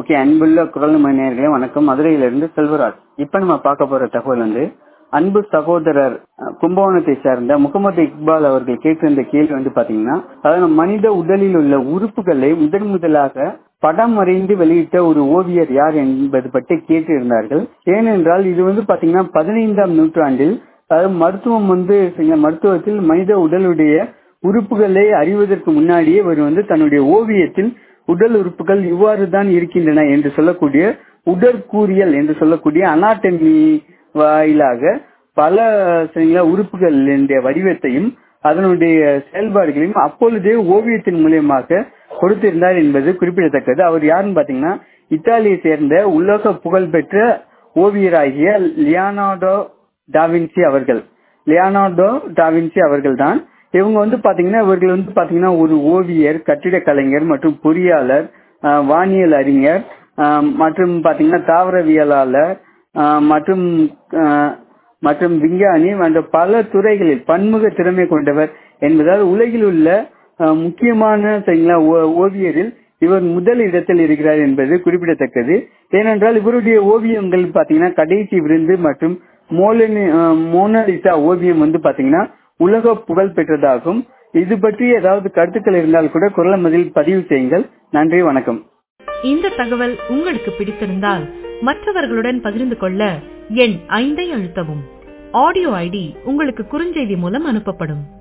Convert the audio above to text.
okay அன்புள்ள குரல் மணியர்களே வணக்கம் மதுரையிலிருந்து செல்வராஜ் இப்ப நம்ம பார்க்க போற தகவல் வந்து அன்பு சகோதரர் அஹ், கும்பகோணத்தை சேர்ந்த முகமது இக்பால் அவர்கள் கேட்டிருந்த கேள்வி வந்து பாத்தீங்கன்னா அதாவது மனித உடலில் உள்ள உறுப்புகளை முதன் முதலாக படம் வரைந்து வெளியிட்ட ஒரு ஓவியர் யார் என்பது பற்றி கேட்டிருந்தார்கள் ஏனென்றால் இது வந்து பாத்தீங்கன்னா பதினைந்தாம் நூற்றாண்டில் அதாவது மருத்துவம் வந்து சரிங்களா, மருத்துவத்தில் மனித உடலுடைய உறுப்புகளை அறிவதற்கு முன்னாடியே இவர் வந்து தன்னுடைய ஓவியத்தில் உடல் உறுப்புகள் இவ்வாறு தான் இருக்கின்றன என்று சொல்லக்கூடிய உடற்கூறியல் என்று சொல்லக்கூடிய அனாட்டமி வாயிலாக பல சரிங்களா உறுப்புகளினுடைய வடிவத்தையும் அதனுடைய செயல்பாடுகளையும் அப்பொழுதே ஓவியத்தின் மூலியமாக கொடுத்திருந்தார் என்பது குறிப்பிடத்தக்கது அவர் யாருன்னு பாத்தீங்கன்னா இத்தாலியை சேர்ந்த உலக புகழ்பெற்ற ஓவியராகிய லியானார்டோ டாவின்சி அவர்கள் லியானார்டோ டாவின்சி அவர்கள் தான் இவங்க வந்து பாத்தீங்கன்னா இவர்கள் வந்து பாத்தீங்கன்னா ஒரு ஓவியர் கட்டிடக் கலைஞர் மற்றும் பொறியாளர் ஆஹ், வானியல் அறிஞர் ஆஹ், மற்றும் பாத்தீங்கன்னா தாவரவியலாளர் ஆஹ், மற்றும் ஆஹ், மற்றும் விஞ்ஞானி என்ற பல துறைகளில் பன்முக திறமை கொண்டவர் என்பதால் உலகில் உள்ள ஆஹ், முக்கியமான சரிங்களா ஓ- ஓவியரில் இவர் முதல் இடத்தில் இருக்கிறார் என்பது குறிப்பிடத்தக்கது ஏனென்றால் இவருடைய ஓவியங்கள் பாத்தீங்கன்னா கடைசி விருந்து மற்றும் மோலனி ஆஹ், மோனாலிசா ஓவியம் வந்து பாத்தீங்கன்னா உலக புகழ் பெற்றதாகும் இது பற்றி ஏதாவது கருத்துக்கள் இருந்தால் கூட குரல் மதில் பதிவு செய்யுங்கள் நன்றி வணக்கம் இந்த தகவல் உங்களுக்கு பிடித்திருந்தால் மற்றவர்களுடன் பகிர்ந்து கொள்ள எண் ஐந்தை அழுத்தவும் ஆடியோ ஐடி உங்களுக்கு குறுஞ்செய்தி மூலம் அனுப்பப்படும்